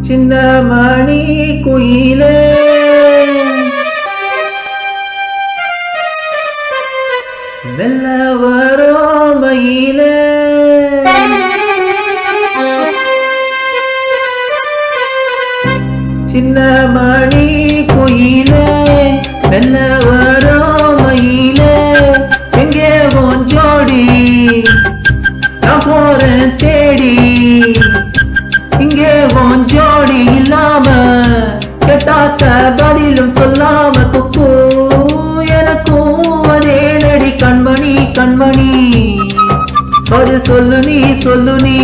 சின்ன மணி குயிலே மெல்ல வரும் மயிலே சின்ன மணி குயிலே மெல்ல வரும் மயிலே எங்கே உன் ஜோடி நான் போறேன் தேடி இங்கே உன் ஜோடி இல்லாம கேட்டாத்த பதிலும் சொல்லாம குக்கு எனக்கும் அதே நடி கண்மணி கண்மணி பதில் சொல்லு நீ சொல்லு நீ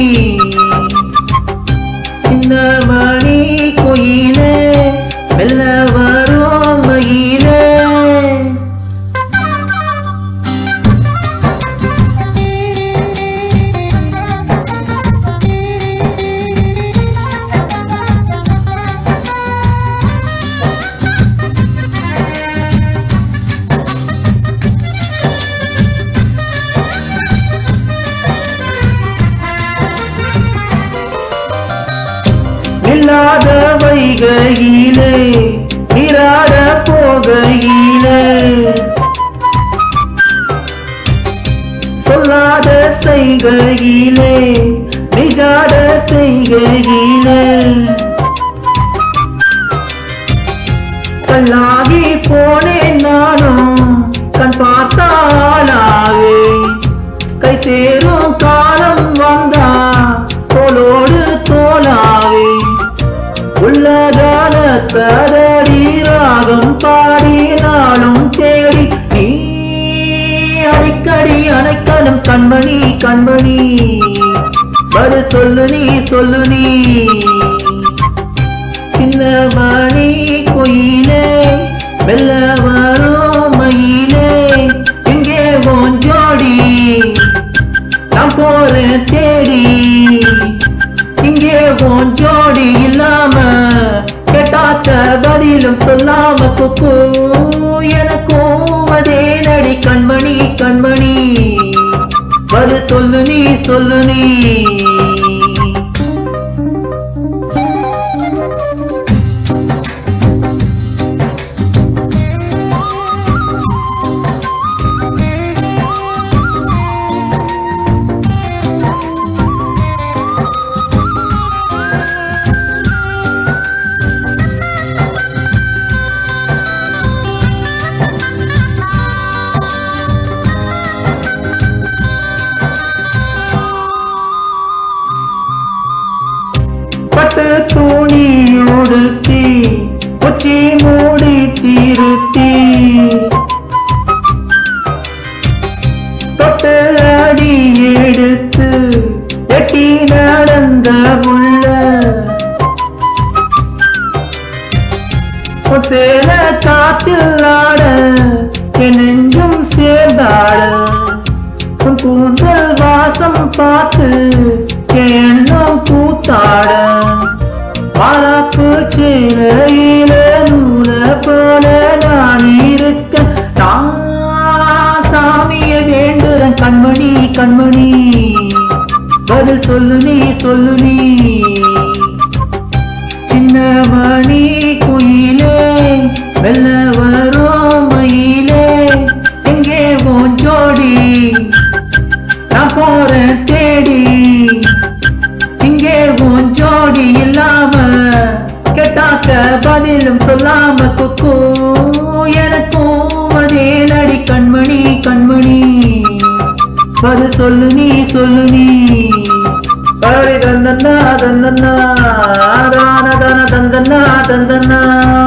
சின்ன மணி குயிலே மெல்ல வரும் மயிலே இல்லாத வைகையிலே நீராட போகையிலே சொல்லாத செய்கையிலே நிஜாட செய்கையிலே கல்லாகி போனேன் நானும் கண் பார்த்தாலாவே கை சேரும் காலம் வந்தா தோளோடு தோலாவே உள்ளதான தடடி ராகம் பாடி நாளும் தேடி நீ அடிக்கடி அணைக்கணும் கண்மணி கண்மணி பதில் சொல்லு நீ சொல்லு நீ சின்ன மணி குயிலே மெல்ல வரும் மயிலே எங்கே உன் ஜோடி நான் போறேன் தேடி இங்கே உன் ஜோடி இல்லாம கேட்டாத்த பதிலும் சொல்லாம குக்கு எனக்கும் அதே நடி கண்மணி கண்மணி பதில் சொல்லு நீ சொல்லு நீ பட்டு துணி உடுத்தி உச்சி மூடி திருத்தி தொட்டு அடி எடுத்து எட்டி நடந்த உள்ள சேல காத்தில் ஆட என் நெஞ்சும் சேர்ந்தாட உன் கூந்தல் வாசம் பார்த்து என் எண்ணம் கூத்தாட பாராப்பு சேலையில நூல போல நான் இருக்க நான் சாமிய வேண்டுறேன் கண்மணி கண்மணி பதில் சொல்லு நீ சொல்லு நீ சின்ன மணி குயிலே மெல்ல வரும் மயிலே எங்கே உன் ஜோடி நான் போறேன் தேடி இங்கே உன் ஜோடி இல்லாம கேட்டாக்க பதிலும் சொல்லாம குக்கு எனக்கும் அதே நடி கண்மணி கண்மணி பதில் சொல்லு நீ சொல்லு நீ பரி தந்தன்னா தந்தன்னா தான தன தந்தன்னா தந்தன்னா